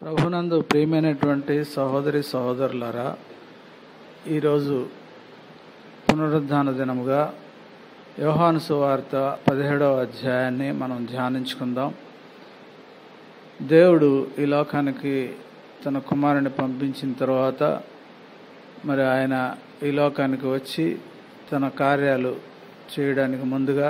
ప్రభునందు ప్రియమైనటువంటి సహోదరి సహోదరులారా ఈరోజు పునరుద్ధాన దినముగా యోహాను సువార్త పదిహేడవ అధ్యాయాన్ని మనం ధ్యానించుకుందాం దేవుడు ఈ లోకానికి తన కుమారుని పంపించిన తర్వాత మరి ఆయన ఈ లోకానికి వచ్చి తన కార్యాలు చేయడానికి ముందుగా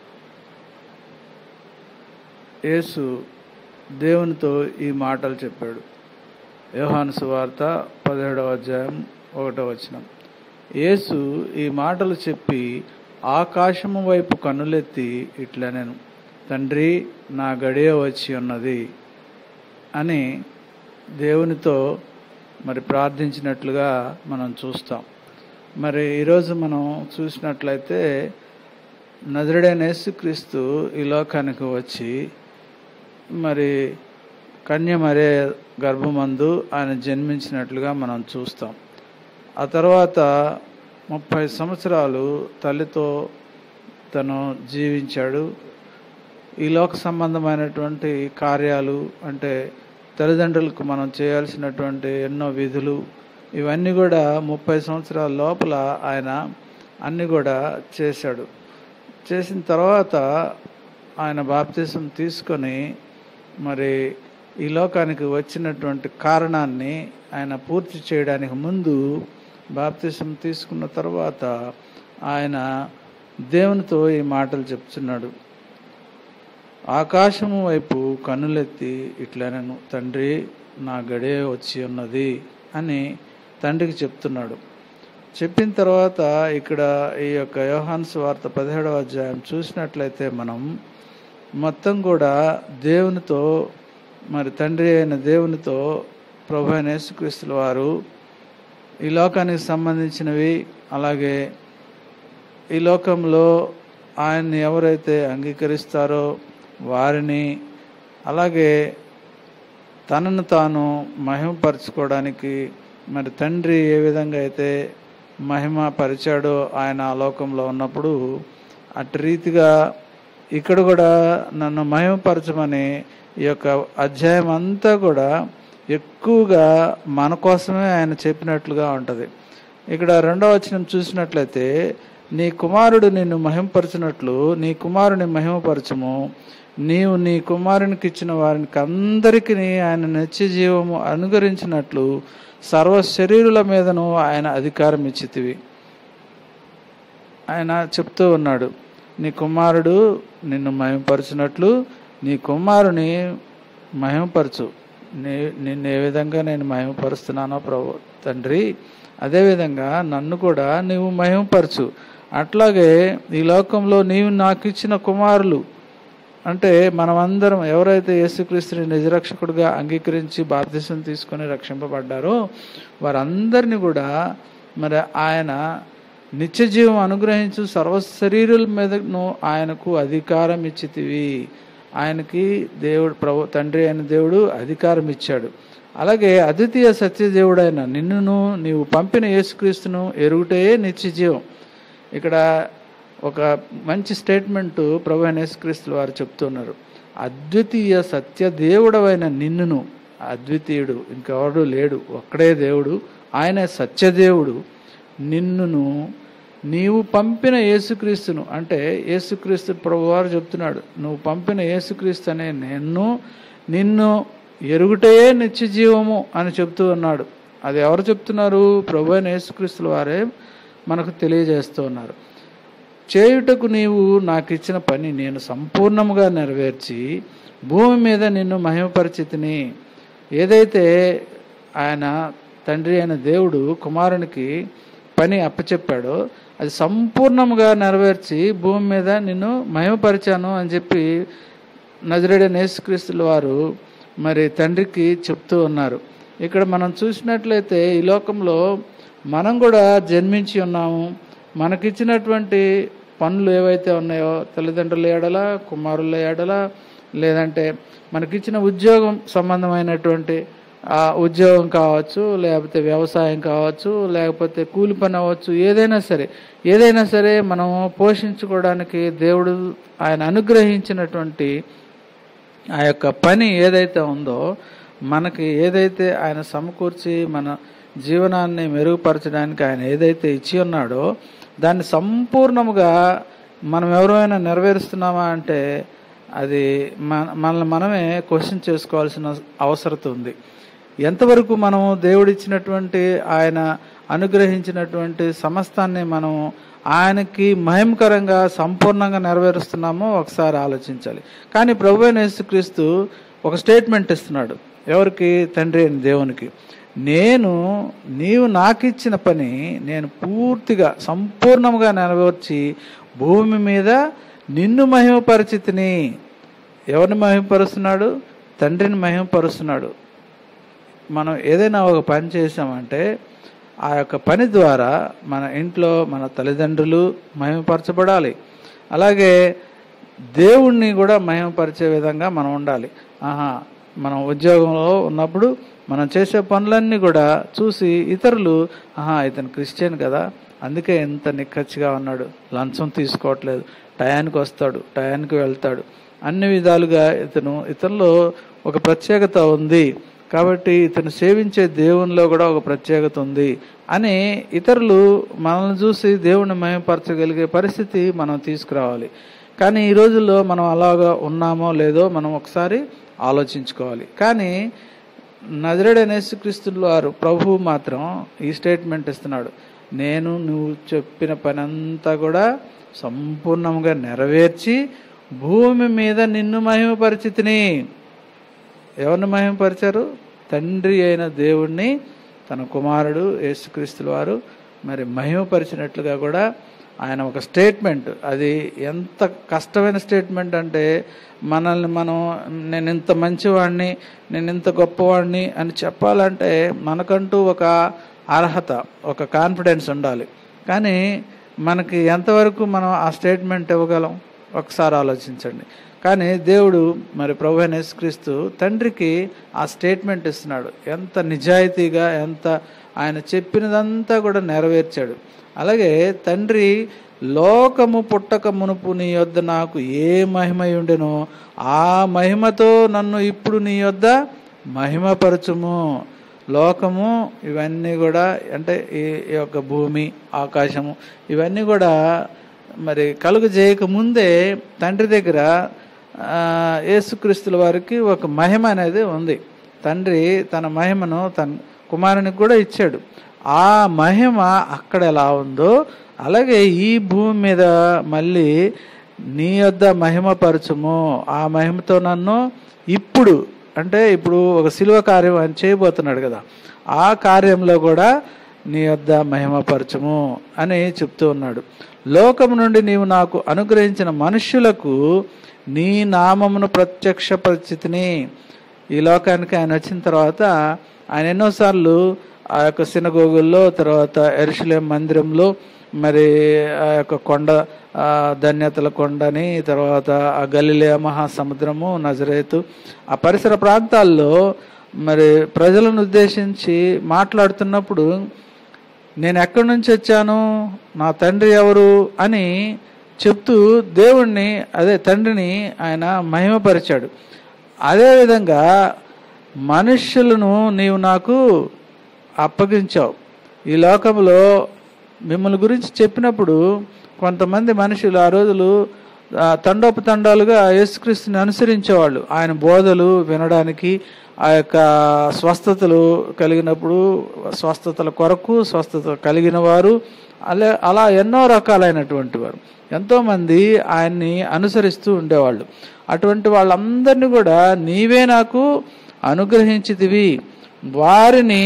యేసు దేవునితో ఈ మాటలు చెప్పాడు యోహాను సువార్త పదిహేడవ అధ్యాయం ఒకటో వచనం యేసు ఈ మాటలు చెప్పి ఆకాశము వైపు కన్నులెత్తి ఇట్లా నేను తండ్రి నా గడియ వచ్చి ఉన్నది అని దేవునితో మరి ప్రార్థించినట్లుగా మనం చూస్తాం మరి ఈరోజు మనం చూసినట్లయితే నజరుడైన యేసుక్రీస్తు ఈ లోకానికి వచ్చి మరి కన్య మరే గర్భమందు ఆయన జన్మించినట్లుగా మనం చూస్తాం ఆ తర్వాత ముప్పై సంవత్సరాలు తల్లితో తను జీవించాడు ఈ లోక సంబంధమైనటువంటి కార్యాలు అంటే తల్లిదండ్రులకు మనం చేయాల్సినటువంటి ఎన్నో విధులు ఇవన్నీ కూడా ముప్పై సంవత్సరాల లోపల ఆయన అన్నీ కూడా చేశాడు చేసిన తర్వాత ఆయన బాప్తిసం తీసుకొని మరి ఈ లోకానికి వచ్చినటువంటి కారణాన్ని ఆయన పూర్తి చేయడానికి ముందు బాప్తిసం తీసుకున్న తర్వాత ఆయన దేవునితో ఈ మాటలు చెప్తున్నాడు ఆకాశము వైపు కన్నులెత్తి ఇట్లా నేను తండ్రి నా గడే వచ్చి ఉన్నది అని తండ్రికి చెప్తున్నాడు చెప్పిన తర్వాత ఇక్కడ ఈ యొక్క యోహాన్ వార్త పదిహేడవ అధ్యాయం చూసినట్లయితే మనం మొత్తం కూడా దేవునితో మరి తండ్రి అయిన దేవునితో ప్రభు అయిన యేసుక్రీస్తుల వారు ఈ లోకానికి సంబంధించినవి అలాగే ఈ లోకంలో ఆయన్ని ఎవరైతే అంగీకరిస్తారో వారిని అలాగే తనను తాను మహిమపరచుకోవడానికి మరి తండ్రి ఏ విధంగా అయితే మహిమ పరిచాడో ఆయన ఆ లోకంలో ఉన్నప్పుడు అటు రీతిగా ఇక్కడ కూడా నన్ను మహిమపరచమని ఈ యొక్క అధ్యాయం అంతా కూడా ఎక్కువగా మన కోసమే ఆయన చెప్పినట్లుగా ఉంటుంది ఇక్కడ రెండవ వచనం చూసినట్లయితే నీ కుమారుడు నిన్ను మహిమపరచినట్లు నీ కుమారుని మహిమపరచము నీవు నీ కుమారునికి ఇచ్చిన వారికి అందరికీ ఆయన నిత్య జీవము అనుగరించినట్లు సర్వ శరీరుల మీదను ఆయన అధికారం ఇచ్చితివి ఆయన చెప్తూ ఉన్నాడు నీ కుమారుడు నిన్ను మహిమపరచినట్లు నీ కుమారుని మహిమపరచు నీ నిన్ను ఏ విధంగా నేను మహిమపరుస్తున్నానో ప్రభు తండ్రి అదేవిధంగా నన్ను కూడా నీవు మహిమపరచు అట్లాగే ఈ లోకంలో నీవు నాకు ఇచ్చిన కుమారులు అంటే మనమందరం ఎవరైతే యేసుక్రీస్తుని నిజరక్షకుడుగా అంగీకరించి బాప్తిసం తీసుకొని రక్షింపబడ్డారో వారందరినీ కూడా మరి ఆయన నిత్య జీవం అనుగ్రహించు సర్వ శరీరుల మీదను ఆయనకు అధికారం ఇచ్చితివి ఆయనకి దేవుడు ప్రభు తండ్రి అయిన దేవుడు అధికారం ఇచ్చాడు అలాగే అద్వితీయ సత్యదేవుడైన నిన్నును నీవు పంపిన యేసుక్రీస్తును ఎరుగుటే నిత్య జీవం ఇక్కడ ఒక మంచి స్టేట్మెంట్ ప్రభు అయిన యేసుక్రీస్తుల వారు చెప్తున్నారు అద్వితీయ సత్యదేవుడవైన నిన్నును అద్వితీయుడు ఇంకెవడు లేడు ఒక్కడే దేవుడు ఆయన సత్యదేవుడు నిన్నును నీవు పంపిన యేసుక్రీస్తును అంటే యేసుక్రీస్తు ప్రభువారు చెప్తున్నాడు నువ్వు పంపిన యేసుక్రీస్తు అనే నిన్ను నిన్ను ఎరుగుటే నిత్య జీవము అని చెప్తూ ఉన్నాడు అది ఎవరు చెప్తున్నారు ప్రభు అయిన యేసుక్రీస్తుల వారే మనకు తెలియజేస్తూ ఉన్నారు చేయుటకు నీవు నాకు ఇచ్చిన పని నేను సంపూర్ణముగా నెరవేర్చి భూమి మీద నిన్ను మహిమపరిచితిని ఏదైతే ఆయన తండ్రి అయిన దేవుడు కుమారునికి పని అప్పచెప్పాడో అది సంపూర్ణముగా నెరవేర్చి భూమి మీద నిన్ను మహిమపరిచాను అని చెప్పి నజరేడ నేసుక్రీస్తుల వారు మరి తండ్రికి చెప్తూ ఉన్నారు ఇక్కడ మనం చూసినట్లయితే ఈ లోకంలో మనం కూడా జన్మించి ఉన్నాము మనకిచ్చినటువంటి పనులు ఏవైతే ఉన్నాయో తల్లిదండ్రుల ఏడల కుమారుల ఏడల లేదంటే మనకిచ్చిన ఉద్యోగం సంబంధమైనటువంటి ఆ ఉద్యోగం కావచ్చు లేకపోతే వ్యవసాయం కావచ్చు లేకపోతే కూలి పని అవ్వచ్చు ఏదైనా సరే ఏదైనా సరే మనం పోషించుకోవడానికి దేవుడు ఆయన అనుగ్రహించినటువంటి ఆ యొక్క పని ఏదైతే ఉందో మనకి ఏదైతే ఆయన సమకూర్చి మన జీవనాన్ని మెరుగుపరచడానికి ఆయన ఏదైతే ఇచ్చి ఉన్నాడో దాన్ని సంపూర్ణముగా మనం ఎవరైనా నెరవేరుస్తున్నామా అంటే అది మన మనల్ని మనమే క్వశ్చన్ చేసుకోవాల్సిన అవసరత ఉంది ఎంతవరకు మనం దేవుడిచ్చినటువంటి ఆయన అనుగ్రహించినటువంటి సమస్తాన్ని మనం ఆయనకి మహిమకరంగా సంపూర్ణంగా నెరవేరుస్తున్నామో ఒకసారి ఆలోచించాలి కానీ ప్రభు అయిన యేసుక్రీస్తు ఒక స్టేట్మెంట్ ఇస్తున్నాడు ఎవరికి తండ్రి అయిన దేవునికి నేను నీవు నాకిచ్చిన పని నేను పూర్తిగా సంపూర్ణంగా నెరవేర్చి భూమి మీద నిన్ను మహిమపరిచితిని ఎవరిని మహిమపరుస్తున్నాడు తండ్రిని మహిమపరుస్తున్నాడు మనం ఏదైనా ఒక పని చేసామంటే ఆ యొక్క పని ద్వారా మన ఇంట్లో మన తల్లిదండ్రులు మహిమపరచబడాలి అలాగే దేవుణ్ణి కూడా మహిమపరిచే విధంగా మనం ఉండాలి ఆహా మనం ఉద్యోగంలో ఉన్నప్పుడు మనం చేసే పనులన్నీ కూడా చూసి ఇతరులు ఆహా ఇతను క్రిస్టియన్ కదా అందుకే ఎంత నిక్కచ్చిగా ఉన్నాడు లంచం తీసుకోవట్లేదు టయానికి వస్తాడు టయానికి వెళ్తాడు అన్ని విధాలుగా ఇతను ఇతనిలో ఒక ప్రత్యేకత ఉంది కాబట్టి ఇతను సేవించే దేవునిలో కూడా ఒక ప్రత్యేకత ఉంది అని ఇతరులు మనల్ని చూసి దేవుణ్ణి మహిమపరచగలిగే పరిస్థితి మనం తీసుకురావాలి కానీ ఈ రోజుల్లో మనం అలాగా ఉన్నామో లేదో మనం ఒకసారి ఆలోచించుకోవాలి కానీ నజరేడైన యేసుక్రీస్తులు వారు ప్రభువు మాత్రం ఈ స్టేట్మెంట్ ఇస్తున్నాడు నేను నువ్వు చెప్పిన పని అంతా కూడా సంపూర్ణంగా నెరవేర్చి భూమి మీద నిన్ను మహిమపరిచితిని ఎవరిని మహిమపరిచారు తండ్రి అయిన దేవుణ్ణి తన కుమారుడు యేసుక్రీస్తుల వారు మరి మహిమపరిచినట్లుగా కూడా ఆయన ఒక స్టేట్మెంట్ అది ఎంత కష్టమైన స్టేట్మెంట్ అంటే మనల్ని మనం నేను ఇంత మంచివాడిని నేను ఇంత గొప్పవాడిని అని చెప్పాలంటే మనకంటూ ఒక అర్హత ఒక కాన్ఫిడెన్స్ ఉండాలి కానీ మనకి ఎంతవరకు మనం ఆ స్టేట్మెంట్ ఇవ్వగలం ఒకసారి ఆలోచించండి కానీ దేవుడు మరి ప్రభు అయిన యేసుక్రీస్తు తండ్రికి ఆ స్టేట్మెంట్ ఇస్తున్నాడు ఎంత నిజాయితీగా ఎంత ఆయన చెప్పినదంతా కూడా నెరవేర్చాడు అలాగే తండ్రి లోకము పుట్టక మునుపు నీ యొద్ద నాకు ఏ మహిమ ఉండెనో ఆ మహిమతో నన్ను ఇప్పుడు నీ యొద్ద మహిమపరచుము లోకము ఇవన్నీ కూడా అంటే ఈ ఈ యొక్క భూమి ఆకాశము ఇవన్నీ కూడా మరి కలుగు చేయక ముందే తండ్రి దగ్గర ఆ, యేసుక్రీస్తుల వారికి ఒక మహిమ అనేది ఉంది తండ్రి తన మహిమను తన కుమారునికి కూడా ఇచ్చాడు ఆ మహిమ అక్కడ ఎలా ఉందో అలాగే ఈ భూమి మీద మళ్ళీ నీ యొద్ద మహిమపరచుము ఆ మహిమతో నన్ను ఇప్పుడు అంటే ఇప్పుడు ఒక శిలువ కార్యం ఆయన చేయబోతున్నాడు కదా ఆ కార్యంలో కూడా నీ యొద్ద మహిమపరచము అని చెప్తూ ఉన్నాడు లోకము నుండి నీవు నాకు అనుగ్రహించిన మనుష్యులకు నీ నామమును ప్రత్యక్ష పరిస్థితిని ఈ లోకానికి ఆయన వచ్చిన తర్వాత ఆయన ఎన్నోసార్లు ఆ యొక్క సినగోగుల్లో తర్వాత ఎరుషులేం మందిరంలో మరి ఆ యొక్క కొండ ఆ ధన్యతల కొండని తర్వాత ఆ గలిలే మహాసముద్రము నజరేతు ఆ పరిసర ప్రాంతాల్లో మరి ప్రజలను ఉద్దేశించి మాట్లాడుతున్నప్పుడు నేను ఎక్కడి నుంచి వచ్చాను నా తండ్రి ఎవరు అని చెప్తూ దేవుణ్ణి అదే తండ్రిని ఆయన మహిమపరిచాడు అదేవిధంగా మనుష్యులను నీవు నాకు అప్పగించావు ఈ లోకంలో మిమ్మల్ని గురించి చెప్పినప్పుడు కొంతమంది మనుషులు ఆ రోజులు ఆ, తండోపతండాలుగా యేసుక్రీస్తుని అనుసరించేవాళ్ళు ఆయన బోధలు వినడానికి ఆ యొక్క స్వస్థతలు కలిగినప్పుడు స్వస్థతల కొరకు స్వస్థత కలిగిన వారు అలా అలా ఎన్నో రకాలైనటువంటి వారు ఎంతోమంది ఆయన్ని అనుసరిస్తూ ఉండేవాళ్ళు అటువంటి వాళ్ళందరినీ కూడా నీవే నాకు అనుగ్రహించితివి వారిని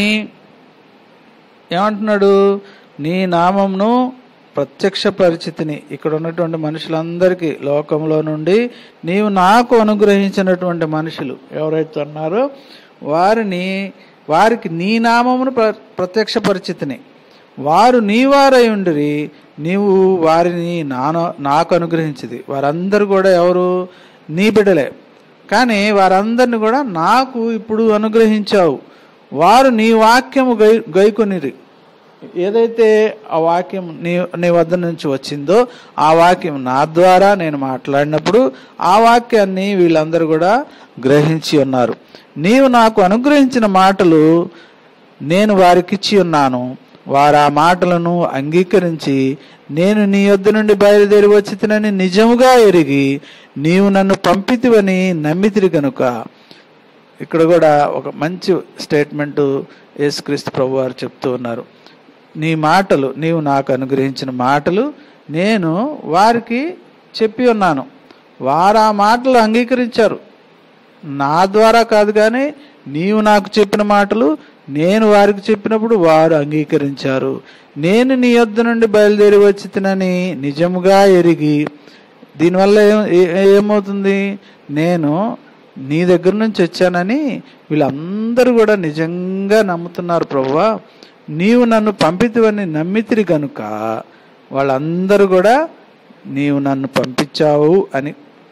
ఏమంటున్నాడు నీ నామంను ప్రత్యక్ష పరిచితిని ఇక్కడ ఉన్నటువంటి మనుషులందరికీ లోకంలో నుండి నీవు నాకు అనుగ్రహించినటువంటి మనుషులు ఎవరైతే ఉన్నారో వారిని వారికి నీ నామమును ప్ర- ప్రత్యక్ష పరిచితిని వారు నీవారై ఉండిరి నీవు వారిని నాను నాకు అనుగ్రహించింది వారందరూ కూడా ఎవరు నీ బిడ్డలే కానీ వారందరిని కూడా నాకు ఇప్పుడు అనుగ్రహించావు వారు నీ వాక్యము గై గైకొనిరి ఏదైతే ఆ వాక్యం నీ నీ వద్ద నుంచి వచ్చిందో ఆ వాక్యం నా ద్వారా నేను మాట్లాడినప్పుడు ఆ వాక్యాన్ని వీళ్ళందరూ కూడా గ్రహించి ఉన్నారు నీవు నాకు అనుగ్రహించిన మాటలు నేను వారికిచ్చి ఉన్నాను వారు ఆ మాటలను అంగీకరించి నేను నీ యొద్ద నుండి బయలుదేరి వచ్చి తినని నిజముగా ఎరిగి నీవు నన్ను పంపితివని నమ్మితిరి కనుక ఇక్కడ కూడా ఒక మంచి స్టేట్మెంట్ యేసుక్రీస్తు ప్రభు వారు చెప్తూ ఉన్నారు నీ మాటలు నీవు నాకు అనుగ్రహించిన మాటలు నేను వారికి చెప్పి ఉన్నాను వారు ఆ మాటలు అంగీకరించారు నా ద్వారా కాదు కానీ నీవు నాకు చెప్పిన మాటలు నేను వారికి చెప్పినప్పుడు వారు అంగీకరించారు నేను నీ యొద్ద నుండి బయలుదేరి వచ్చి తినని నిజముగా ఎరిగి దీనివల్ల ఏం ఏ- ఏమవుతుంది నేను నీ దగ్గర నుంచి వచ్చానని వీళ్ళందరూ కూడా నిజంగా నమ్ముతున్నారు ప్రభువా నీవు నన్ను పంపితివని నమ్మితిరి కనుక వాళ్ళందరూ కూడా నీవు నన్ను పంపించావు అని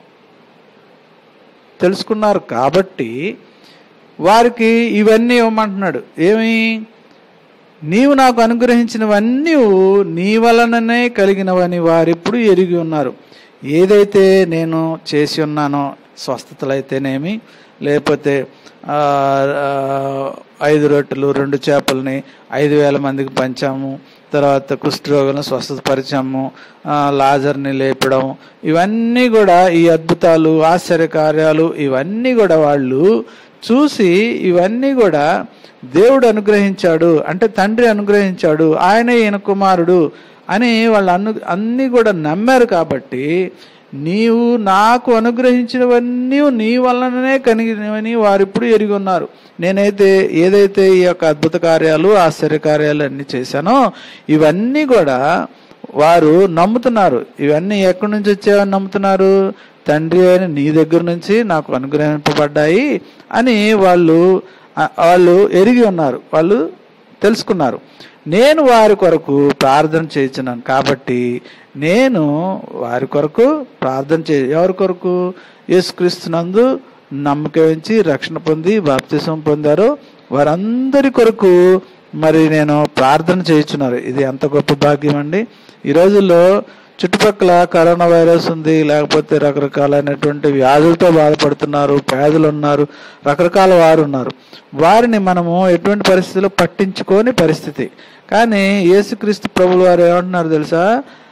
తెలుసుకున్నారు కాబట్టి వారికి ఇవన్నీ ఇవ్వమంటున్నాడు ఏమి నీవు నాకు అనుగ్రహించినవన్నీ నీ వలననే కలిగినవని వారిప్పుడు ఎరిగి ఉన్నారు ఏదైతే నేను చేసి ఉన్నానో స్వస్థతలైతేనేమి లేకపోతే ఆ, ఆ, ఐదు రొట్టెలు రెండు చేపల్ని ఐదు వేల మందికి పంచాము తర్వాత కుష్ఠరోగులను స్వస్థతపరిచాము ఆ, లాజర్ని లేపడం ఇవన్నీ కూడా ఈ అద్భుతాలు ఆశ్చర్య కార్యాలు ఇవన్నీ కూడా వాళ్ళు చూసి ఇవన్నీ కూడా దేవుడు అనుగ్రహించాడు అంటే తండ్రి అనుగ్రహించాడు ఆయనే ఈయన కుమారుడు అని వాళ్ళు అను అన్నీ కూడా నమ్మారు కాబట్టి నీవు నాకు అనుగ్రహించినవన్నీ నీ వలననే కలిగినవని వారు ఇప్పుడు ఎరిగి ఉన్నారు నేనైతే ఏదైతే ఈ యొక్క అద్భుత కార్యాలు ఆశ్చర్య కార్యాలు అన్ని చేశానో ఇవన్నీ కూడా వారు నమ్ముతున్నారు ఇవన్నీ ఎక్కడి నుంచి వచ్చావని నమ్ముతున్నారు తండ్రి అయిన నీ దగ్గర నుంచి నాకు అనుగ్రహింపబడ్డాయి అని వాళ్ళు ఆ, వాళ్ళు ఎరిగి ఉన్నారు వాళ్ళు తెలుసుకున్నారు నేను వారి కొరకు ప్రార్థన చేయించున్నాను కాబట్టి నేను వారి కొరకు ప్రార్థన చే ఎవరి కొరకు యేసుక్రీస్తునందు నమ్మకం ఉంచి రక్షణ పొంది బాప్తిసం పొందారో వారందరి కొరకు మరి నేను ప్రార్థన చేయించున్నారు ఇది ఎంత గొప్ప భాగ్యం అండి ఈ రోజుల్లో చుట్టుపక్కల కరోనా వైరస్ ఉంది లేకపోతే రకరకాలైనటువంటి వ్యాధులతో బాధపడుతున్నారు పేదలు ఉన్నారు రకరకాల వారు ఉన్నారు వారిని మనము ఎటువంటి పరిస్థితుల్లో పట్టించుకోని పరిస్థితి కానీ యేసుక్రీస్తు ప్రభులు వారు ఏమంటున్నారు తెలుసా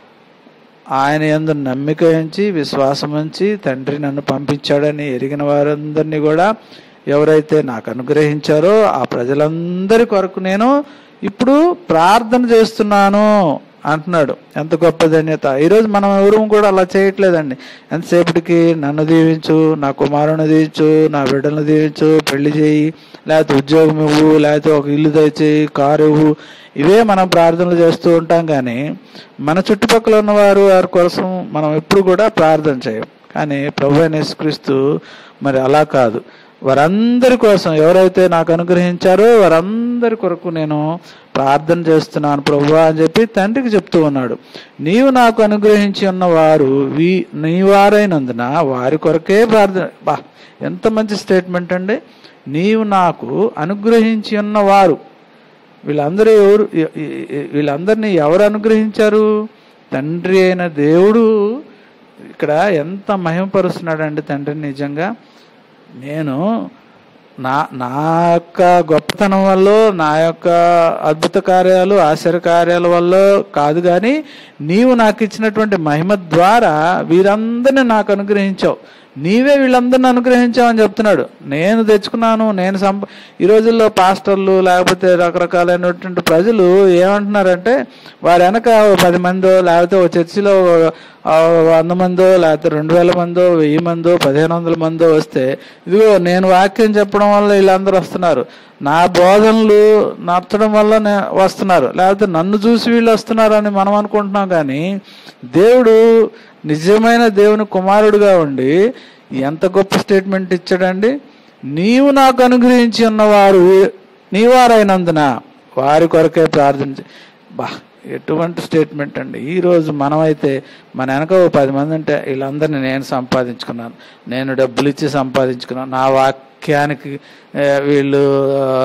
ఆయన యందు నమ్మిక ఉంచి విశ్వాసం ఉంచి తండ్రి నన్ను పంపించాడని ఎరిగిన వారందరినీ కూడా ఎవరైతే నాకు అనుగ్రహించారో ఆ ప్రజలందరి కొరకు నేను ఇప్పుడు ప్రార్థన చేస్తున్నాను అంటున్నాడు ఎంత గొప్ప ధన్యత ఈరోజు మనం ఎవరు కూడా అలా చేయట్లేదండి ఎంతసేపటికి నన్ను దీవించు నా కుమారుని దీవించు నా బిడ్డలను దీవించు పెళ్లి చేయి లేకపోతే ఉద్యోగం ఇవ్వు లేకపోతే ఒక ఇల్లు దయచేయి కారు ఇవ్వు ఇవే మనం ప్రార్థనలు చేస్తూ ఉంటాం కానీ మన చుట్టుపక్కల ఉన్నవారు వారి కోసం మనం ఎప్పుడు కూడా ప్రార్థన చేయం కానీ ప్రభు అయిన యేసుక్రీస్తు మరి అలా కాదు వారందరి కోసం ఎవరైతే నాకు అనుగ్రహించారో వారందరి కొరకు నేను ప్రార్థన చేస్తున్నాను ప్రభు అని చెప్పి తండ్రికి చెప్తూ ఉన్నాడు నీవు నాకు అనుగ్రహించి ఉన్న వారు వీ నీ వారైనందున వారి కొరకే ప్రార్థన బా ఎంత మంచి స్టేట్మెంట్ అండి నీవు నాకు అనుగ్రహించి ఉన్న వారు వీళ్ళందరూ ఎవరు ఎ- ఎ- ఎ- వీళ్ళందరినీ ఎవరు అనుగ్రహించారు తండ్రి అయిన దేవుడు ఇక్కడ ఎంత మహిమపరుస్తున్నాడండి తండ్రి నిజంగా నేను నా నా యొక్క గొప్పతనం వల్ల నా యొక్క అద్భుత కార్యాలు ఆశ్చర్య కార్యాల వల్ల కాదు కానీ నీవు నాకు ఇచ్చినటువంటి మహిమ ద్వారా వీరందరిని నాకు అనుగ్రహించావు నీవే వీళ్ళందరిని అనుగ్రహించావని చెప్తున్నాడు నేను తెచ్చుకున్నాను నేను సంప ఈ రోజుల్లో పాస్టర్లు లేకపోతే రకరకాలైనటువంటి ప్రజలు ఏమంటున్నారంటే వారి వెనక ఓ పది మందో లేకపోతే ఓ చర్చిలో ఓ- ఆ వంద మందో లేకపోతే రెండు వేల మందో వెయ్యి మందో పదిహేను వందల మందో వస్తే ఇదిగో నేను వాక్యం చెప్పడం వల్ల వీళ్ళందరూ వస్తున్నారు నా బోధనలు నచ్చడం వల్ల నే- వస్తున్నారు లేకపోతే నన్ను చూసి వీళ్ళు వస్తున్నారు అని మనం అనుకుంటున్నాం కానీ దేవుడు నిజమైన దేవుని కుమారుడుగా ఉండి ఎంత గొప్ప స్టేట్మెంట్ ఇచ్చాడండి నీవు నాకు అనుగ్రహించి ఉన్నవారు నీవారైనందున వారి కొరకే ప్రార్థించి బా ఎటువంటి స్టేట్మెంట్ అండి ఈ రోజు మనమైతే మన వెనక ఓ పది మంది ఉంటే వీళ్ళందరినీ నేను సంపాదించుకున్నాను నేను డబ్బులు ఇచ్చి సంపాదించుకున్నాను నా వాక్యానికి ఆ, వీళ్ళు ఆ,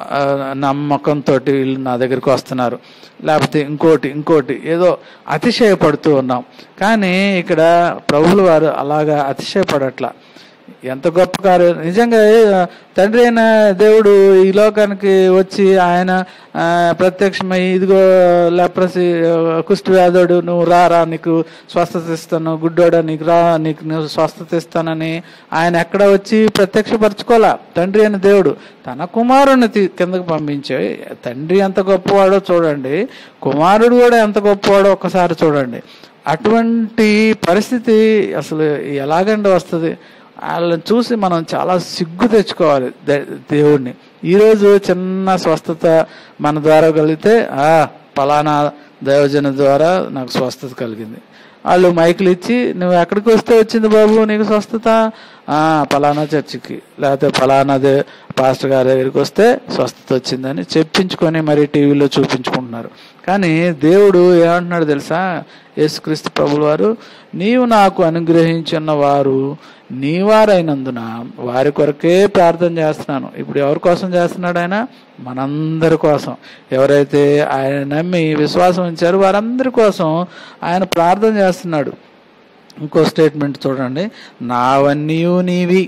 ఆ, నమ్మకంతో వీళ్ళు నా దగ్గరికి వస్తున్నారు లేకపోతే ఇంకోటి ఇంకోటి ఏదో అతిశయపడుతూ ఉన్నాం కానీ ఇక్కడ ప్రభువుల వారు అలాగా అతిశయపడట్లా ఎంత గొప్ప కార్యం నిజంగా ఏ- తండ్రి అయిన దేవుడు ఈ లోకానికి వచ్చి ఆయన ఆ, ప్రత్యక్షమై ఇదిగో లెప్రసి కుష్టి వ్యాధుడు నువ్వు రా రా నీకు స్వస్థత ఇస్తాను గుడ్డోడా నీకు రా నీకు నువ్వు స్వస్థత ఇస్తానని ఆయన ఎక్కడ వచ్చి ప్రత్యక్షపరచుకోవాలా తండ్రి అయిన దేవుడు తన కుమారుని తీ- కిందకు పంపించే తండ్రి ఎంత గొప్పవాడో చూడండి కుమారుడు కూడా ఎంత గొప్పవాడో ఒక్కసారి చూడండి అటువంటి పరిస్థితి అసలు ఎలాగండి వస్తుంది వాళ్ళని చూసి మనం చాలా సిగ్గు తెచ్చుకోవాలి దే- దేవుడిని ఈరోజు చిన్న స్వస్థత మన ద్వారా కలిగితే ఆ పలానా దైవజన ద్వారా నాకు స్వస్థత కలిగింది వాళ్ళు మైకులు ఇచ్చి నువ్వు ఎక్కడికి వస్తే వచ్చింది బాబు నీకు స్వస్థత ఆ పలానా చర్చికి లేకపోతే పలానా దే పాస్టర్ గారి దగ్గరికి వస్తే స్వస్థత వచ్చిందని చెప్పించుకొని మరి టీవీలో చూపించుకుంటున్నారు కానీ దేవుడు ఏమంటున్నాడు తెలుసా యేసుక్రీస్తు ప్రభుల వారు నీవు నాకు అనుగ్రహించిన వారు నీ వారైనందున వారి కొరకే ప్రార్థన చేస్తున్నాను ఇప్పుడు ఎవరి కోసం చేస్తున్నాడు ఆయన మనందరి కోసం ఎవరైతే ఆయన నమ్మి విశ్వాసం ఉంచారో వారందరి కోసం ఆయన ప్రార్థన చేస్తున్నాడు ఇంకో స్టేట్మెంట్ చూడండి నావన్నీయు నీవి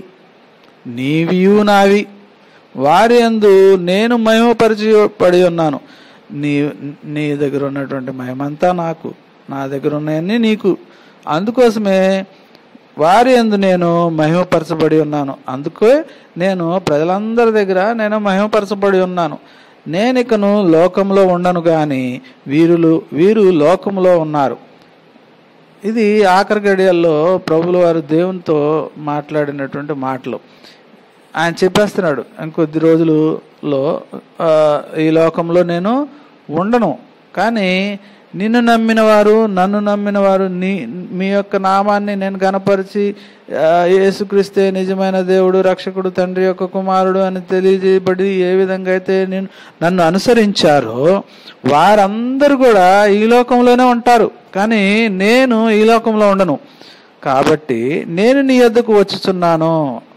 నీవియు నావి వారి యందు నేను మహిమపరిచి పడి ఉన్నాను నీ నీ దగ్గర ఉన్నటువంటి మహిమంతా నాకు నా దగ్గర ఉన్నాయన్నీ నీకు అందుకోసమే వారి యందు నేను మహిమపరచబడి ఉన్నాను అందుకే నేను ప్రజలందరి దగ్గర నేను మహిమపరచబడి ఉన్నాను నేను ఇకను లోకంలో ఉండను గాని వీరులు వీరు లోకంలో ఉన్నారు ఇది ఆఖరి గడియల్లో ప్రభుల వారు దేవునితో మాట్లాడినటువంటి మాటలు ఆయన చెప్పేస్తున్నాడు ఇంకొద్ది రోజులలో ఆ, ఈ లోకంలో నేను ఉండను కానీ నిన్ను నమ్మిన వారు నన్ను నమ్మిన వారు నీ మీ యొక్క నామాన్ని నేను గనపరిచి ఆ, యేసుక్రీస్తే నిజమైన దేవుడు రక్షకుడు తండ్రి యొక్క కుమారుడు అని తెలియజేయబడి ఏ విధంగా అయితే నేను నన్ను అనుసరించారో వారందరూ కూడా ఈ లోకంలోనే ఉంటారు కానీ నేను ఈ లోకంలో ఉండను కాబట్టి నేను నీ యొద్దకు వచ్చుచున్నాను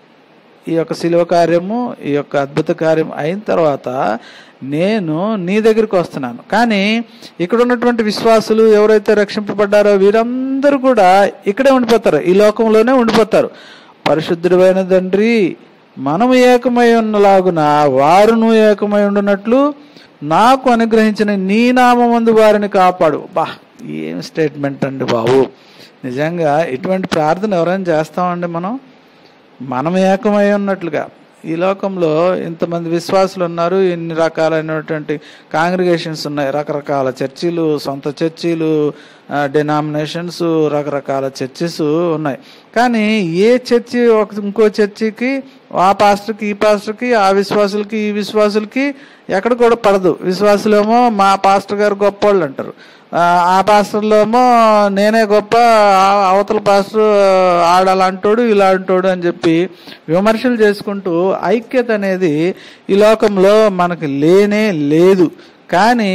ఈ యొక్క శిలువ కార్యము ఈ యొక్క అద్భుత కార్యం అయిన తర్వాత నేను నీ దగ్గరికి వస్తున్నాను కానీ ఇక్కడ ఉన్నటువంటి విశ్వాసులు ఎవరైతే రక్షింపబడ్డారో వీరందరూ కూడా ఇక్కడే ఉండిపోతారు ఈ లోకంలోనే ఉండిపోతారు పరిశుద్ధుడైన తండ్రి మనము ఏకమై ఉన్నలాగున వారును ఏకమై ఉండునట్లు నాకు అనుగ్రహించిన నీ నామందు వారిని కాపాడు బా ఏం స్టేట్మెంట్ అండి బాబు నిజంగా ఇటువంటి ప్రార్థన ఎవరైనా చేస్తామండి మనం మనం ఏకమై ఉన్నట్లుగా ఈ లోకంలో ఇంతమంది విశ్వాసులు ఉన్నారు ఇన్ని రకాలైనటువంటి కాంగ్రిగేషన్స్ ఉన్నాయి రకరకాల చర్చిలు సొంత చర్చిలు డినామినేషన్స్ రకరకాల చర్చెస్ ఉన్నాయి కానీ ఏ చర్చి ఒక ఇంకో చర్చికి ఆ పాస్టర్కి ఈ పాస్టర్కి ఆ విశ్వాసులకి ఈ విశ్వాసులకి ఎక్కడ కూడా పడదు విశ్వాసులేమో మా పాస్టర్ గారు గొప్ప వాళ్ళు అంటారు ఆ, ఆ పాస్టర్లో ఏమో నేనే గొప్ప ఆ అవతల పాస్టర్ ఆడాలంటాడు ఇలా అంటాడు అని చెప్పి విమర్శలు చేసుకుంటూ ఐక్యత అనేది ఈ లోకంలో మనకు లేనే లేదు కానీ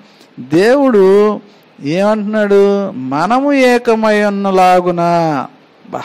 దేవుడు ఏమంటున్నాడు మనము ఏకమై ఉన్నలాగున బా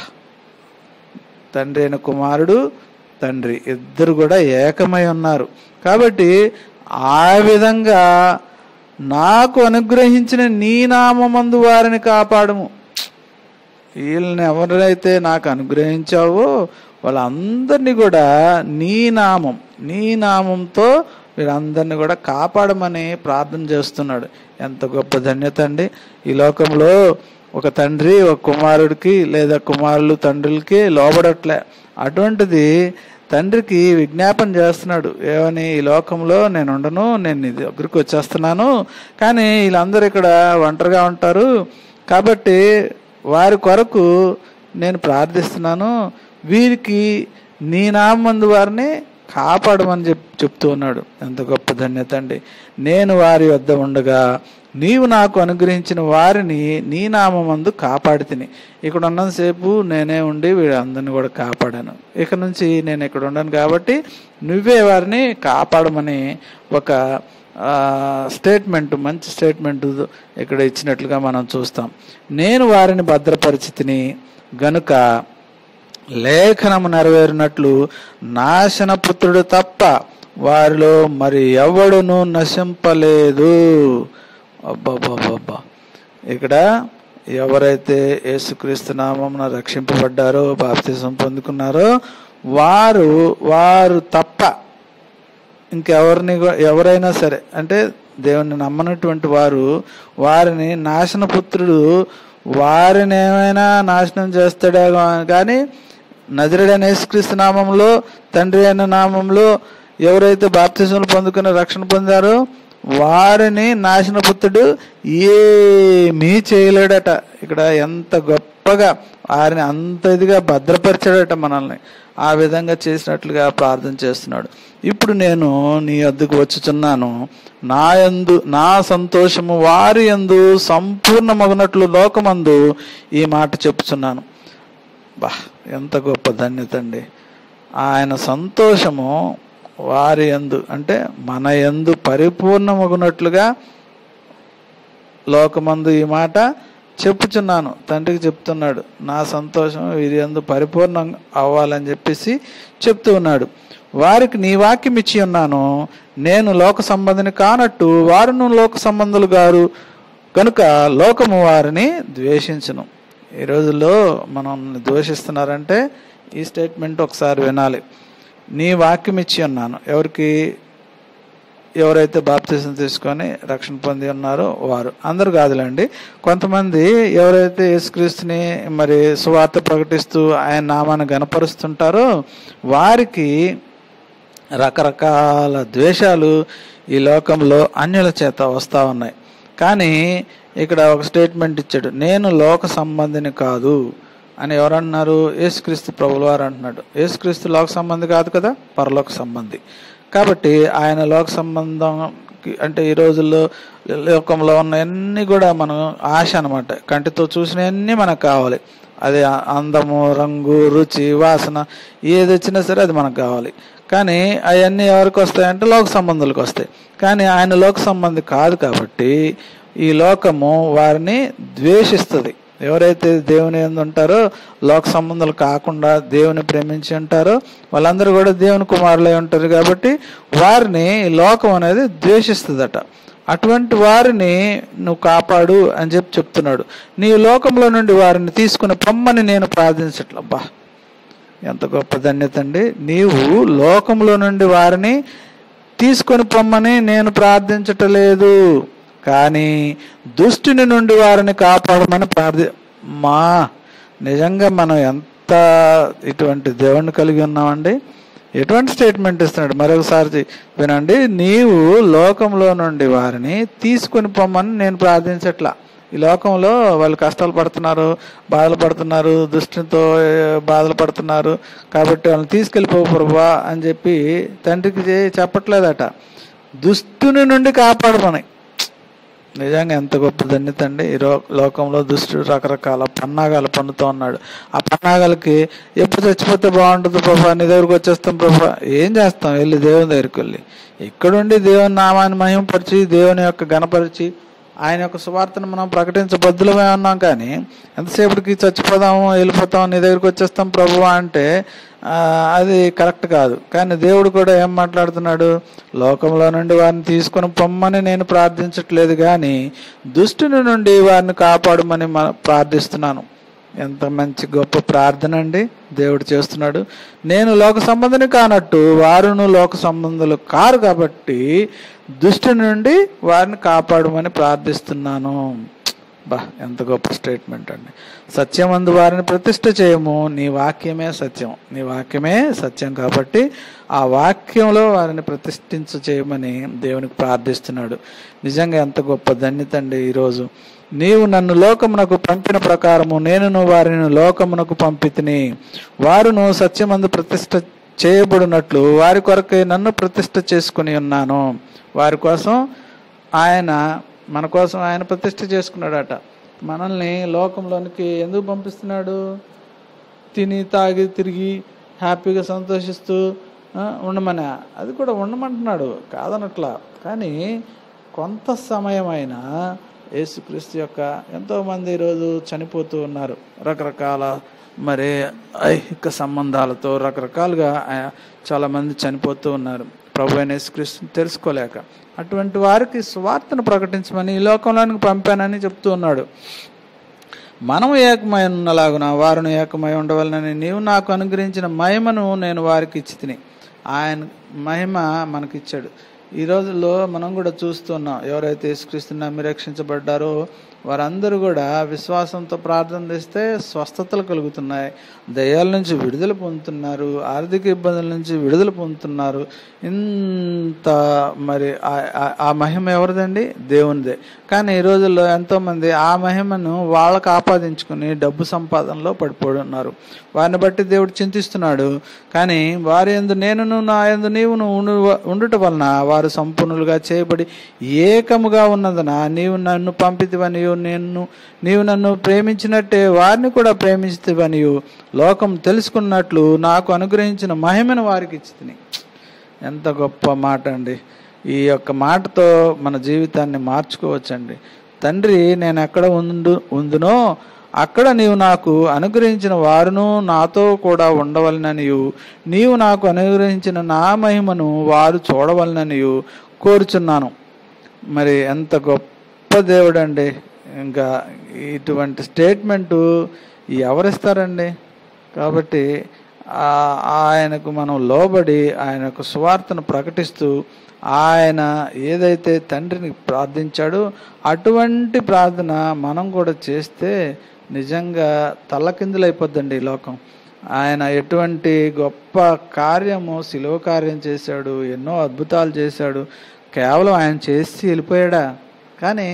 తండ్రి అయిన కుమారుడు తండ్రి ఇద్దరు కూడా ఏకమై ఉన్నారు కాబట్టి ఆ విధంగా నాకు అనుగ్రహించిన నీ నామందు వారిని కాపాడము వీళ్ళని ఎవరైతే నాకు అనుగ్రహించావో వాళ్ళందరినీ కూడా నీ నామం నీ నామంతో వీళ్ళందరినీ కూడా కాపాడమని ప్రార్థన చేస్తున్నాడు ఎంత గొప్ప ధన్యత అండి ఈ లోకంలో ఒక తండ్రి ఒక కుమారుడికి లేదా కుమారులు తండ్రులకి లోబడట్లే అటువంటిది తండ్రికి విజ్ఞాపన చేస్తున్నాడు ఏమని ఈ లోకంలో నేను ఉండను నేను నీ దగ్గరికి వచ్చేస్తున్నాను కానీ వీళ్ళందరూ ఇక్కడ ఒంటరిగా ఉంటారు కాబట్టి వారి కొరకు నేను ప్రార్థిస్తున్నాను వీరికి నీ నామందు వారిని కాపాడమని చెప్ చెప్తూ ఉన్నాడు ఎంత గొప్ప ధన్యత అండి నేను వారి వద్ద ఉండగా నీవు నాకు అనుగ్రహించిన వారిని నీ నామందు కాపాడి తిని ఇక్కడ ఉన్నంతసేపు నేనే ఉండి వీళ్ళందరినీ కూడా కాపాడాను ఇక నుంచి నేను ఇక్కడ ఉండను కాబట్టి నువ్వే వారిని కాపాడమని ఒక ఆ, స్టేట్మెంట్ మంచి స్టేట్మెంట్ ఇక్కడ ఇచ్చినట్లుగా మనం చూస్తాం నేను వారిని భద్రపరిచితిని గనుక లేఖనము నెరవేరినట్లు నాశన పుత్రుడు తప్ప వారిలో మరి ఎవడును నశింపలేదు అబ్బాబ్బాబ్బా ఇక్కడ ఎవరైతే యేసుక్రీస్తు నామమున రక్షింపబడ్డారో బాప్తిజం పొందుకున్నారో వారు వారు తప్ప ఇంకెవరిని కూ- ఎవరైనా సరే అంటే దేవుని నమ్మనటువంటి వారు వారిని నాశనపుత్రుడు వారిని ఏమైనా నాశనం చేస్తాడా కానీ నజరుడైన యేసుక్రీస్తు నామంలో తండ్రి అయిన నామంలో ఎవరైతే బాప్తిజములు పొందుకుని రక్షణ పొందారో వారిని నాశనపుత్రుడు ఏమీ చేయలేడట ఇక్కడ ఎంత గొప్పగా వారిని అంత ఇదిగా భద్రపరిచాడట మనల్ని ఆ విధంగా చేసినట్లుగా ప్రార్థన చేస్తున్నాడు ఇప్పుడు నేను నీ వద్దకు వచ్చుచున్నాను నా యందు నా సంతోషము వారి యందు సంపూర్ణమగునట్లు లోకమందు ఈ మాట చెప్పుచున్నాను బా ఎంత గొప్ప ధన్యత అండి ఆయన సంతోషము వారి యందు అంటే మన యందు పరిపూర్ణమగునట్లుగా లోకమందు ఈ మాట చెప్పుచున్నాను తండ్రికి చెప్తున్నాడు నా సంతోషం వీరి యందు పరిపూర్ణం అవ్వాలని చెప్పేసి చెప్తూ ఉన్నాడు వారికి నీ వాక్యం ఇచ్చి ఉన్నాను నేను లోక సంబంధిని కానట్టు వారును లోక సంబంధులు గారు కనుక లోకము వారిని ద్వేషించును ఈ రోజుల్లో మనం ద్వేషిస్తున్నారంటే ఈ స్టేట్మెంట్ ఒకసారి వినాలి నీ వాక్యం ఇచ్చి ఉన్నాను ఎవరికి ఎవరైతే బాప్తిజం తీసుకొని రక్షణ పొంది ఉన్నారో వారు అందరు కాదులేండి కొంతమంది ఎవరైతే యేసుక్రీస్తుని మరి సువార్త ప్రకటిస్తూ ఆయన నామాన్ని గనపరుస్తుంటారో వారికి రకరకాల ద్వేషాలు ఈ లోకంలో అన్యుల చేత వస్తూ ఉన్నాయి కానీ ఇక్కడ ఒక స్టేట్మెంట్ ఇచ్చాడు నేను లోక సంబంధిని కాదు అని ఎవరన్నారు యేసుక్రీస్తు ప్రభుల వారు అంటున్నాడు యేసుక్రీస్తు లోక సంబంధి కాదు కదా పరలోక సంబంధి కాబట్టి ఆయన లోక సంబంధం అంటే ఈ రోజుల్లో లోకంలో ఉన్నవన్నీ కూడా మనం ఆశ అనమాట కంటితో చూసినవన్నీ మనకు కావాలి అది అందము రంగు రుచి వాసన ఏది వచ్చినా సరే అది మనకు కావాలి కానీ అవన్నీ ఎవరికి వస్తాయంటే లోక సంబంధులకు వస్తాయి కానీ ఆయన లోక సంబంధి కాదు కాబట్టి ఈ లోకము వారిని ద్వేషిస్తుంది ఎవరైతే దేవుని ఎందు ఉంటారో లోక సంబంధాలు కాకుండా దేవుని ప్రేమించి ఉంటారో వాళ్ళందరూ కూడా దేవుని కుమారులై ఉంటారు కాబట్టి వారిని ఈ లోకం అనేది ద్వేషిస్తుందట అటువంటి వారిని నువ్వు కాపాడు అని చెప్పి చెప్తున్నాడు నీ లోకంలో నుండి వారిని తీసుకుని పొమ్మని నేను ప్రార్థించట్లబ్బా ఎంత గొప్ప ధన్యత అండి నీవు లోకంలో నుండి వారిని తీసుకొని పొమ్మని నేను ప్రార్థించటలేదు కానీ దుష్టుని నుండి వారిని కాపాడమని ప్రార్థి మా నిజంగా మనం ఎంత ఇటువంటి దేవుణ్ణి కలిగి ఉన్నామండి ఎటువంటి స్టేట్మెంట్ ఇస్తున్నాడు మరొకసారి చెయ్. వినండి నీవు లోకంలో నుండి వారిని తీసుకొని పొమ్మని నేను ప్రార్థించట్లా ఈ లోకంలో వాళ్ళు కష్టాలు పడుతున్నారు బాధలు పడుతున్నారు దుష్టితో ఏ, బాధలు పడుతున్నారు కాబట్టి వాళ్ళని తీసుకెళ్ళిపో ప్రభా అని చెప్పి తండ్రికి చే- చెప్పట్లేదట దుష్టుని నుండి కాపాడమని నిజంగా ఎంత గొప్ప ధన్యత అండి ఈ రో లోకంలో దుష్టుడు రకరకాల పన్నాగాలు పన్నుతూ ఉన్నాడు ఆ పన్నాగాలకి ఎప్పుడు చచ్చిపోతే బాగుంటుంది ప్రభా నీ దగ్గరికి వచ్చేస్తాం ప్రభా ఏం చేస్తాం వెళ్ళి దేవుని దగ్గరికి వెళ్ళి ఇక్కడుండి దేవుని నామాన్ని మహిమపరిచి దేవుని యొక్క గణపరిచి ఆయన యొక్క సువార్తను మనం ప్రకటించబద్దులమే ఉన్నాం కానీ ఎంతసేపటికి చచ్చిపోదాము వెళ్ళిపోతాం నీ దగ్గరికి వచ్చేస్తాం ప్రభు అంటే ఆ, అది కరెక్ట్ కాదు కానీ దేవుడు కూడా ఏం మాట్లాడుతున్నాడు లోకంలో నుండి వారిని తీసుకొని పొమ్మని నేను ప్రార్థించట్లేదు కానీ దుష్టుని నుండి వారిని కాపాడమని మన ప్రార్థిస్తున్నాను ఎంత మంచి గొప్ప ప్రార్థన అండి దేవుడు చేస్తున్నాడు నేను లోక సంబంధిని కానట్టు వారును లోక సంబంధులు కారు కాబట్టి దుష్టి నుండి వారిని కాపాడమని ప్రార్థిస్తున్నాను బా ఎంత గొప్ప స్టేట్మెంట్ అండి సత్యమందు వారిని ప్రతిష్ఠ చేయము నీ వాక్యమే సత్యం నీ వాక్యమే సత్యం కాబట్టి ఆ వాక్యంలో వారిని ప్రతిష్ఠించ చేయమని దేవునికి ప్రార్థిస్తున్నాడు నిజంగా ఎంత గొప్ప ధన్యత అండి ఈరోజు నీవు నన్ను లోకమునకు పంపిన ప్రకారము నేను వారిని లోకమునకు పంపితిని వారును సత్యమందు ప్రతిష్ఠ చేయబడినట్లు వారి కొరకై నన్ను ప్రతిష్ఠ చేసుకుని ఉన్నాను వారి కోసం ఆయన మన కోసం ఆయన ప్రతిష్ఠ చేసుకున్నాడట మనల్ని లోకంలోనికి ఎందుకు పంపిస్తున్నాడు తిని తాగి తిరిగి హ్యాపీగా సంతోషిస్తూ ఆ, ఉండమని అది కూడా ఉండమంటున్నాడు కాదనట్లా కానీ కొంత సమయమైనా యేసుక్రీస్తు యొక్క ఎంతోమంది ఈరోజు చనిపోతూ ఉన్నారు రకరకాల మరి ఐహిక సంబంధాలతో రకరకాలుగా ఆ, చాలామంది చనిపోతూ ఉన్నారు ప్రభు అయిన యేసుక్రీస్తుని తెలుసుకోలేక అటువంటి వారికి స్వార్థను ప్రకటించమని ఈ లోకంలోనికి పంపానని చెప్తూ ఉన్నాడు మనం ఏకమై ఉన్నలాగున వారును ఏకమై ఉండవలనని నీవు నాకు అనుగ్రహించిన మహిమను నేను వారికి ఇచ్చి తిని ఆయన మహిమ మనకిచ్చాడు ఈ రోజుల్లో మనం కూడా చూస్తున్నాం ఎవరైతే యేసుక్రీస్తుని నమ్మి రక్షించబడ్డారో వారందరూ కూడా విశ్వాసంతో ప్రార్థన చేస్తే స్వస్థతలు కలుగుతున్నాయి దయ్యాల నుంచి విడుదల పొందుతున్నారు ఆర్థిక ఇబ్బందుల నుంచి విడుదల పొందుతున్నారు ఇంత మరి ఆ- ఆ- ఆ మహిమ ఎవరిదండి దేవునిదే కానీ ఈ రోజుల్లో ఎంతోమంది ఆ మహిమను వాళ్ళకు ఆపాదించుకుని డబ్బు సంపాదనలో పడిపోయి ఉన్నారు వారిని బట్టి దేవుడు చింతిస్తున్నాడు కానీ వారి ఎందు నేనును నా ఎందు నీవును ఉండు ఉండుట వలన వారు సంపూర్ణులుగా చేయబడి ఏకముగా ఉన్నదన నీవు నన్ను పంపితివనియు నేను నీవు నన్ను ప్రేమించినట్టే వారిని కూడా ప్రేమించితివనియు లోకం తెలుసుకున్నట్లు నాకు అనుగ్రహించిన మహిమను వారికి ఇచ్చితిని ఎంత గొప్ప మాట అండి ఈ యొక్క మాటతో మన జీవితాన్ని మార్చుకోవచ్చండి తండ్రి నేను ఎక్కడ ఉండు ఉందునో అక్కడ నీవు నాకు అనుగ్రహించిన వారును నాతో కూడా ఉండవలననియు నీవు నాకు అనుగ్రహించిన నా మహిమను వారు చూడవలననియు కోరుచున్నాను మరి ఎంత గొప్ప దేవుడు అండి ఇంకా ఇటువంటి స్టేట్మెంటు ఎవరిస్తారండి కాబట్టి ఆ- ఆయనకు మనం లోబడి ఆయనకు స్వార్థను ప్రకటిస్తూ ఆయన ఏదైతే తండ్రిని ప్రార్థించాడో అటువంటి ప్రార్థన మనం కూడా చేస్తే నిజంగా తల్లకిందులైపోద్దండి ఈ లోకం ఆయన ఎటువంటి గొప్ప కార్యము శిలువ కార్యం చేశాడు ఎన్నో అద్భుతాలు చేశాడు కేవలం ఆయన చేసి వెళ్ళిపోయాడా కానీ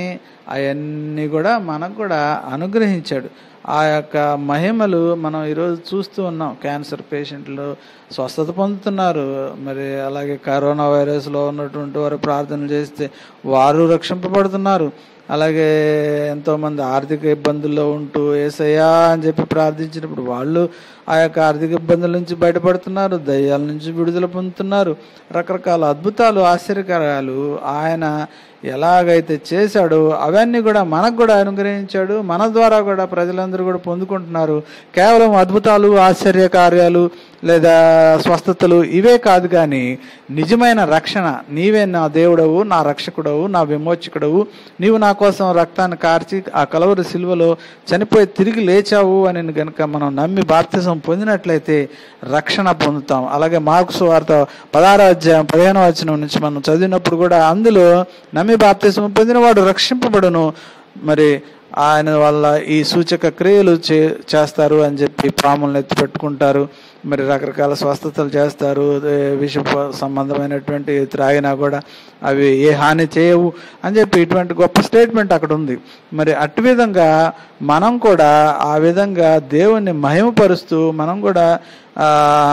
అవన్నీ కూడా మనకు కూడా అనుగ్రహించాడు ఆ యొక్క మహిమలు మనం ఈరోజు చూస్తూ ఉన్నాం క్యాన్సర్ పేషెంట్లు స్వస్థత పొందుతున్నారు మరి అలాగే కరోనా వైరస్లో ఉన్నటువంటి వారు ప్రార్థనలు చేస్తే వారు రక్షింపబడుతున్నారు అలాగే ఎంతోమంది ఆర్థిక ఇబ్బందుల్లో ఉంటూ ఏసయ్యా అని చెప్పి ప్రార్థించినప్పుడు వాళ్ళు ఆ యొక్క ఆర్థిక ఇబ్బందుల నుంచి బయటపడుతున్నారు దయ్యాల నుంచి విడుదల పొందుతున్నారు రకరకాల అద్భుతాలు ఆశ్చర్యకరాలు ఆయన ఎలాగైతే చేశాడో అవన్నీ కూడా మనకు కూడా అనుగ్రహించాడు మన ద్వారా కూడా ప్రజలందరూ కూడా పొందుకుంటున్నారు కేవలం అద్భుతాలు ఆశ్చర్య కార్యాలు లేదా స్వస్థతలు ఇవే కాదు కానీ నిజమైన రక్షణ నీవే నా దేవుడవు నా రక్షకుడవు నా విమోచకుడవు నీవు నా కోసం రక్తాన్ని కార్చి ఆ కలవరి సిలువలో చనిపోయి తిరిగి లేచావు అని గనుక మనం నమ్మి బాప్తిజం పొందినట్లయితే రక్షణ పొందుతాం అలాగే మార్క్స్ వార్త పదహారో అధ్యాయం పదిహేనో వచనం నుంచి మనం చదివినప్పుడు కూడా అందులో నమ్మి బాప్తిజం పొందినవాడు రక్షింపబడును మరి ఆయన వల్ల ఈ సూచక క్రియలు చే చేస్తారు అని చెప్పి పాములను ఎత్తి పెట్టుకుంటారు మరి రకరకాల స్వస్థతలు చేస్తారు ఏ విష సంబంధమైనటువంటి త్రాగినా కూడా అవి ఏ హాని చేయవు అని చెప్పి ఇటువంటి గొప్ప స్టేట్మెంట్ అక్కడ ఉంది మరి అటు విధంగా మనం కూడా ఆ విధంగా దేవుణ్ణి మహిమపరుస్తూ మనం కూడా ఆ,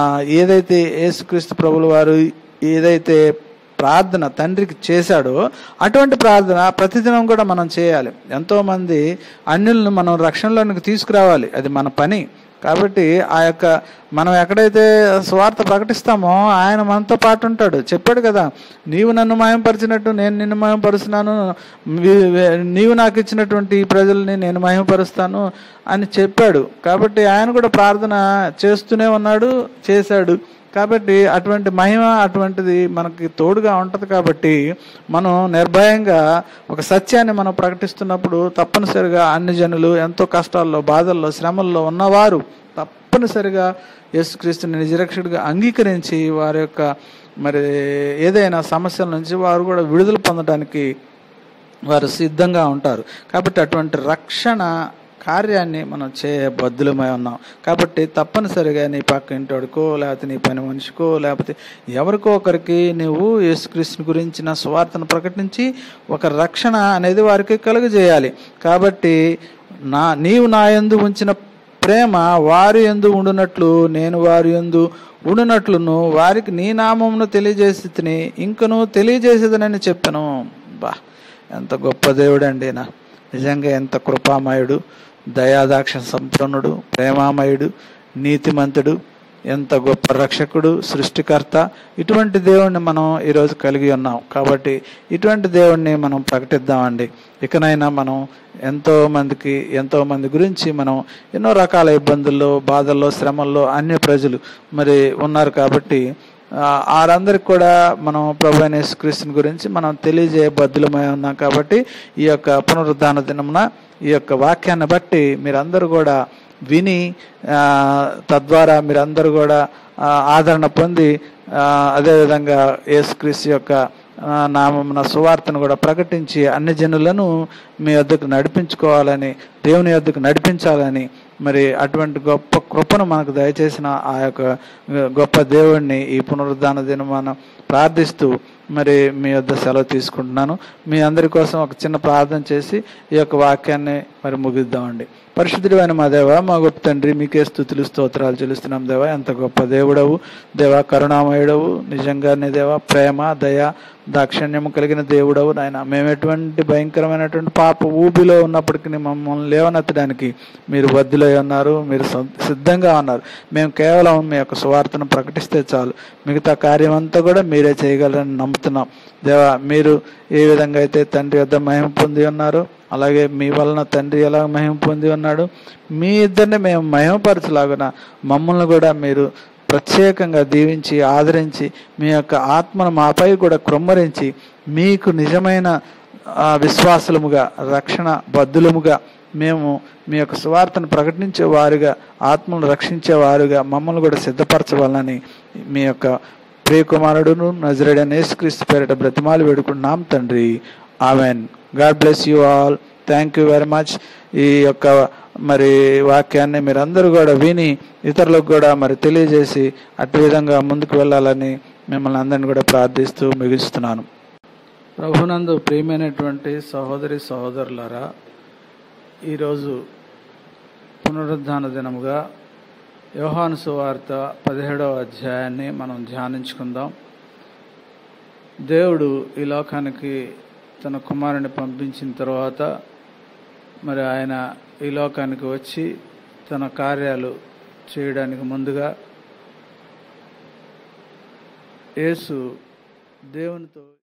ఏదైతే యేసుక్రీస్తు ప్రభుల వారు ఏదైతే ప్రార్థన తండ్రికి చేశాడో అటువంటి ప్రార్థన ప్రతిదినం కూడా మనం చేయాలి ఎంతోమంది అన్యులను మనం రక్షణలోనికి తీసుకురావాలి అది మన పని కాబట్టి ఆ యొక్క మనం ఎక్కడైతే స్వార్థ ప్రకటిస్తామో ఆయన మనతో పాటు ఉంటాడు చెప్పాడు కదా నీవు నన్ను మయంపరిచినట్టు నేను నిన్ను మయంపరుస్తున్నాను వి- వి- నీవు నాకు ఇచ్చినటువంటి ఈ ప్రజల్ని నేను మహిమపరుస్తాను అని చెప్పాడు కాబట్టి ఆయన కూడా ప్రార్థన చేస్తూనే ఉన్నాడు చేశాడు కాబట్టి అటువంటి మహిమ అటువంటిది మనకి తోడుగా ఉంటుంది కాబట్టి మనం నిర్భయంగా ఒక సత్యాన్ని మనం ప్రకటిస్తున్నప్పుడు తప్పనిసరిగా అన్ని జనులు ఎంతో కష్టాల్లో బాధల్లో శ్రమల్లో ఉన్నవారు తప్పనిసరిగా యేసుక్రీస్తుని నిజరక్షకుడిగా అంగీకరించి వారి యొక్క మరి ఏదైనా సమస్యల నుంచి వారు కూడా విడుదల పొందడానికి వారు సిద్ధంగా ఉంటారు కాబట్టి అటువంటి రక్షణ కార్యాన్ని మనం చేయబద్దులమై ఉన్నాం కాబట్టి తప్పనిసరిగా నీ పక్క ఇంటోడికో లేకపోతే నీ పని మనిషికో లేకపోతే ఎవరికో ఒకరికి నువ్వు యేసుక్రీస్తుని గురించిన స్వార్థను ప్రకటించి ఒక రక్షణ అనేది వారికి కలుగజేయాలి కాబట్టి నా నీవు నా యందు ఉంచిన ప్రేమ వారి యందు ఉండునట్లు నేను వారి యందు ఉండునట్లును వారికి నీ నామమును తెలియజేసి తిని ఇంకను తెలియజేసేదనని చెప్పాను బా ఎంత గొప్ప దేవుడు అండి నా నిజంగా ఎంత కృపామయుడు దయాదాక్ష సంపన్నుడు ప్రేమామయుడు నీతిమంతుడు ఎంత గొప్ప రక్షకుడు సృష్టికర్త ఇటువంటి దేవుణ్ణి మనం ఈరోజు కలిగి ఉన్నాం కాబట్టి ఇటువంటి దేవుణ్ణి మనం ప్రకటిద్దామండి ఇకనైనా మనం ఎంతో మందికి ఎంతో మంది గురించి మనం ఎన్నో రకాల ఇబ్బందుల్లో బాధల్లో శ్రమల్లో అన్య ప్రజలు మరి ఉన్నారు కాబట్టి ఆ, వారందరికి కూడా మనం ప్రభు అయిన యేసుక్రీస్తుని గురించి మనం తెలియజేయ బద్దులమై ఉన్నాం కాబట్టి ఈ యొక్క పునరుద్ధాన దినమున ఈ యొక్క వాక్యాన్ని బట్టి మీరందరూ కూడా విని ఆ, తద్వారా మీరందరూ కూడా ఆ, ఆదరణ పొంది ఆ, అదేవిధంగా యేసుక్రీస్తు యొక్క ఆ, నామమున సువార్తను కూడా ప్రకటించి అన్ని జనులను మీ వద్దకు నడిపించుకోవాలని దేవుని వద్దకు నడిపించాలని మరి అటువంటి గొప్ప కృపను మనకు దయచేసిన ఆ యొక్క గొప్ప దేవుడిని ఈ పునరుద్ధాన దినమాన ప్రార్థిస్తూ మరి మీ వద్ద సెలవు తీసుకుంటున్నాను మీ అందరి కోసం ఒక చిన్న ప్రార్థన చేసి ఈ యొక్క వాక్యాన్ని మరి ముగిద్దామండి పరిశుద్ధుడు అయిన మా దేవ మా గొప్ప తండ్రి మీకే స్థుతులు స్తోత్రాలు చెల్లిస్తున్నాం దేవా ఎంత గొప్ప దేవుడవు దేవా కరుణామయుడవు నిజంగానే దేవా ప్రేమ దయ దాక్షిణ్యము కలిగిన దేవుడవు నాయన మేము ఎటువంటి భయంకరమైనటువంటి పాప ఊబిలో ఉన్నప్పటికీ మమ్మల్ని లేవనెత్తడానికి మీరు వద్దులై ఉన్నారు మీరు సం- సిద్ధంగా ఉన్నారు మేము కేవలం మీ యొక్క సువార్తను ప్రకటిస్తే చాలు మిగతా కార్యం అంతా కూడా మీరే చేయగలరని నమ్ముతున్నాం దేవా మీరు ఏ విధంగా అయితే తండ్రి వద్ద మహిమ పొంది ఉన్నారు అలాగే మీ వలన తండ్రి ఎలా మహిమ పొంది ఉన్నాడు మీ ఇద్దరిని మేము మహిమపరచలాగున మమ్మల్ని కూడా మీరు ప్రత్యేకంగా దీవించి ఆదరించి మీ యొక్క ఆత్మను మాపై కూడా క్రొమ్మరించి మీకు నిజమైన ఆ, విశ్వాసులముగా రక్షణ బద్దులముగా మేము మీ యొక్క సువార్తను ప్రకటించే వారుగా ఆత్మను రక్షించే వారుగా మమ్మల్ని కూడా సిద్ధపరచవాలని మీ యొక్క ప్రియకుమారుడును నజరేడని యేసుక్రీస్తు పేరిట బ్రతిమాలు వేడుకుంటున్నాం తండ్రి amen God bless you all thank you very much ఈ యొక్క మరి వాక్యాన్ని మీరందరూ కూడా విని ఇతరులకు కూడా మరి తెలియజేసి అటు విధంగా ముందుకు వెళ్ళాలని మిమ్మల్ని అందరిని కూడా ప్రార్థిస్తూ ముగిస్తున్నాను ప్రభునందు ప్రియమైనటువంటి సహోదరి సహోదరులారా ఈరోజు పునరుద్ధాన దినముగా యోహాను సువార్త పదిహేడవ అధ్యాయాన్ని మనం ధ్యానించుకుందాం దేవుడు ఈ లోకానికి తన కుమారుని పంపించిన తర్వాత మరి ఆయన ఈ లోకానికి వచ్చి తన కార్యాలు చేయడానికి ముందుగా యేసు దేవునితో